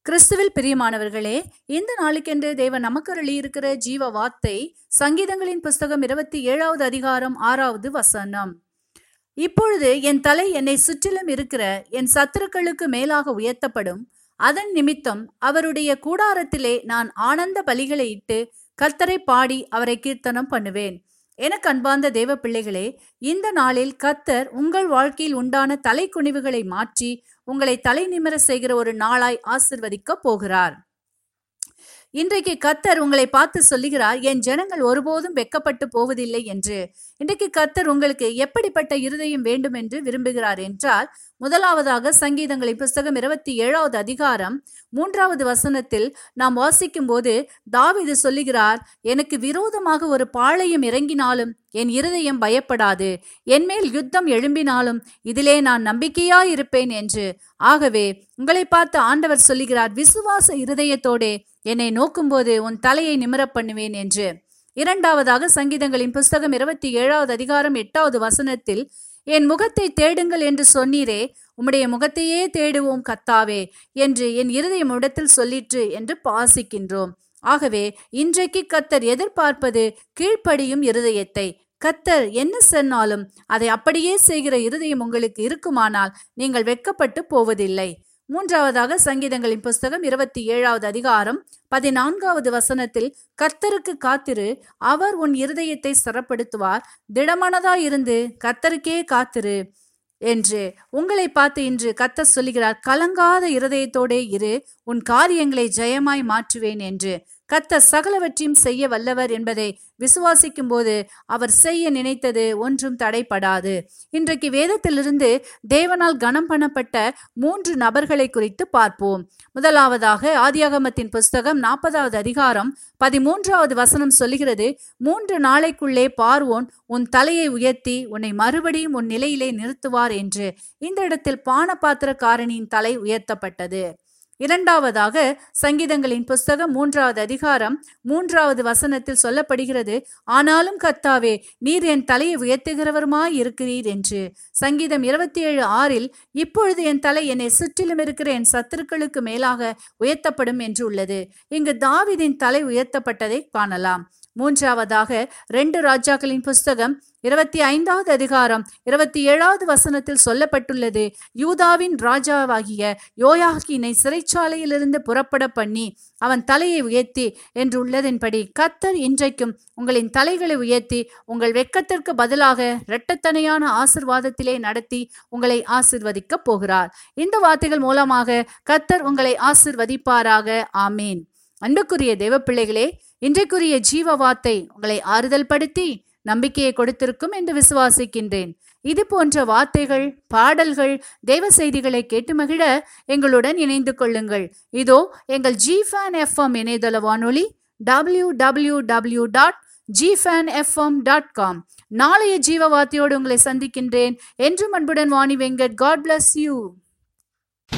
கிறிஸ்துவில் பிரியமானவர்களே இந்த நாளுக்கென்று தேவன் நமக்கு அருளியிருக்கிற ஜீவ வார்த்தை சங்கீதங்களின் புஸ்தகம் இருபத்தி ஏழாவது அதிகாரம் ஆறாவது வசனம் இப்பொழுது என் தலை என்னை சுற்றிலும் இருக்கிற என் சத்துருக்களுக்கு மேலாக உயர்த்தப்படும் அதன் நிமித்தம் அவருடைய கூடாரத்திலே நான் ஆனந்த பலிகளை இட்டு கர்த்தரை பாடி அவரை கீர்த்தனம் பண்ணுவேன் எனக்கு அன்பார்ந்த தேவ பிள்ளைகளே இந்த நாளில் கர்த்தர் உங்கள் வாழ்க்கையில் உண்டான தலை குனிவுகளை மாற்றி உங்களை தலை நிமிர செய்கிற ஒரு நாளாய் ஆசிர்வதிக்க போகிறார் இன்றைக்கு கத்தர் உங்களை பார்த்து சொல்லுகிறார் என் ஜனங்கள் ஒருபோதும் வெக்கப்பட்டு போவதில்லை என்று இன்றைக்கு கத்தர் உங்களுக்கு எப்படிப்பட்ட இருதயம் வேண்டும் என்று விரும்புகிறார் என்றால் முதலாவதாக சங்கீதங்களின் புஸ்தகம் இருபத்தி ஏழாவது அதிகாரம் மூன்றாவது வசனத்தில் நாம் வாசிக்கும் போது தாவிது சொல்லுகிறார் எனக்கு விரோதமாக ஒரு பாளையம் இறங்கினாலும் என் இருதயம் பயப்படாது என்மேல் யுத்தம் எழும்பினாலும் இதிலே நான் நம்பிக்கையாயிருப்பேன் என்று ஆகவே உங்களை பார்த்து ஆண்டவர் சொல்லுகிறார் விசுவாச இருதயத்தோடே என்னை நோக்கும்போது உன் தலையை நிமிரப் பண்ணுவேன் என்று இரண்டாவதாக சங்கீதங்களின் புஸ்தகம் இருபத்தி ஏழாவது அதிகாரம் எட்டாவது வசனத்தில் என் முகத்தை தேடுங்கள் என்று சொன்னீரே உம்முடைய முகத்தையே தேடுவோம் கத்தாவே என்று என் இருதயம் இடத்தில் சொல்லிற்று என்று பாசிக்கின்றோம் ஆகவே இன்றைக்கு கத்தர் எதிர்பார்ப்பது கீழ்ப்படியும் இருதயத்தை கத்தர் என்ன சொன்னாலும் அதை அப்படியே செய்கிற இருதயம் உங்களுக்கு இருக்குமானால் நீங்கள் வெட்கப்பட்டு போவதில்லை மூன்றாவதாக சங்கீதங்களின் புஸ்தகம் இருபத்தி ஏழாவது அதிகாரம் பதினான்காவது வசனத்தில் கர்த்தருக்கு காத்திரு அவர் உன் இருதயத்தை சிறப்படுத்துவார் திடமனதாயிருந்து கர்த்தருக்கே காத்திரு என்று உங்களை பார்த்து இன்று கத்தர் சொல்லுகிறார் கலங்காத இருதயத்தோடே இரு உன் காரியங்களை ஜெயமாய் மாற்றுவேன் என்று கத்தர் சகலவற்றையும் செய்ய வல்லவர் என்பதை விசுவாசிக்கும் போது அவர் செய்ய நினைத்தது ஒன்றும் தடைப்படாது இன்றைக்கு வேதத்திலிருந்து தேவனால் கனம் பண்ணப்பட்ட மூன்று நபர்களை குறித்து பார்ப்போம் முதலாவதாக ஆதியாகமத்தின் புஸ்தகம் நாற்பதாவது அதிகாரம் பதிமூன்றாவது வசனம் சொல்லுகிறது மூன்று நாளைக்குள்ளே பார்வோன் உன் தலையை உயர்த்தி உன்னை மறுபடியும் உன் நிலையிலே நிறுத்துவார் என்று இந்த இடத்தில் பானபாத்திரக்காரனின் தலை உயர்த்தப்பட்டது இரண்டாவதாக சங்கீதங்களின் புஸ்தகம் மூன்றாவது அதிகாரம் மூன்றாவது வசனத்தில் சொல்லப்படுகிறது ஆனாலும் கர்த்தாவே நீர் என் தலையை உயர்த்துகிறவருமாய் இருக்கிறீர் என்று சங்கீதம் இருபத்தி ஏழு ஆறில் இப்பொழுது என் தலை என்னை சுற்றிலும் இருக்கிற என் சத்துருக்களுக்கு மேலாக உயர்த்தப்படும் என்று உள்ளது இங்கு தாவிதின் தலை உயர்த்தப்பட்டதை காணலாம் மூன்றாவதாக ரெண்டு ராஜாக்களின் புஸ்தகம் இருபத்தி ஐந்தாவது அதிகாரம் இருபத்தி ஏழாவது வசனத்தில் சொல்லப்பட்டுள்ளது யூதாவின் ராஜாவாகிய யோயாகினை சிறைச்சாலையிலிருந்து புறப்பட பண்ணி அவன் தலையை உயர்த்தி என்று உள்ளதின்படி கத்தர் இன்றைக்கும் உங்களின் தலைகளை உயர்த்தி உங்கள் வெக்கத்திற்கு பதிலாக இரட்டத்தனையான ஆசிர்வாதத்திலே நடத்தி உங்களை ஆசிர்வதிக்க போகிறார் இந்த வார்த்தைகள் மூலமாக கத்தர் உங்களை ஆசிர்வதிப்பாராக ஆமீன் அன்புக்குரிய தேவ பிள்ளைகளே இன்றைக்குரிய ஜீவ வார்த்தை உங்களை ஆறுதல் படுத்தி நம்பிக்கையை கொடுத்திருக்கும் என்று விசுவாசிக்கின்றேன் இது போன்ற வார்த்தைகள் பாடல்கள் தெய்வ செய்திகளை கேட்டு மகிழ எங்களுடன் இணைந்து கொள்ளுங்கள் இதோ எங்கள் ஜி ஃபேன் எஃப்எம் இணையதள வானொலி W W W dot gfan FM dot com நாளைய ஜீவ வார்த்தையோடு உங்களை சந்திக்கின்றேன் என்றும் அன்புடன் Vani Venkat God bless you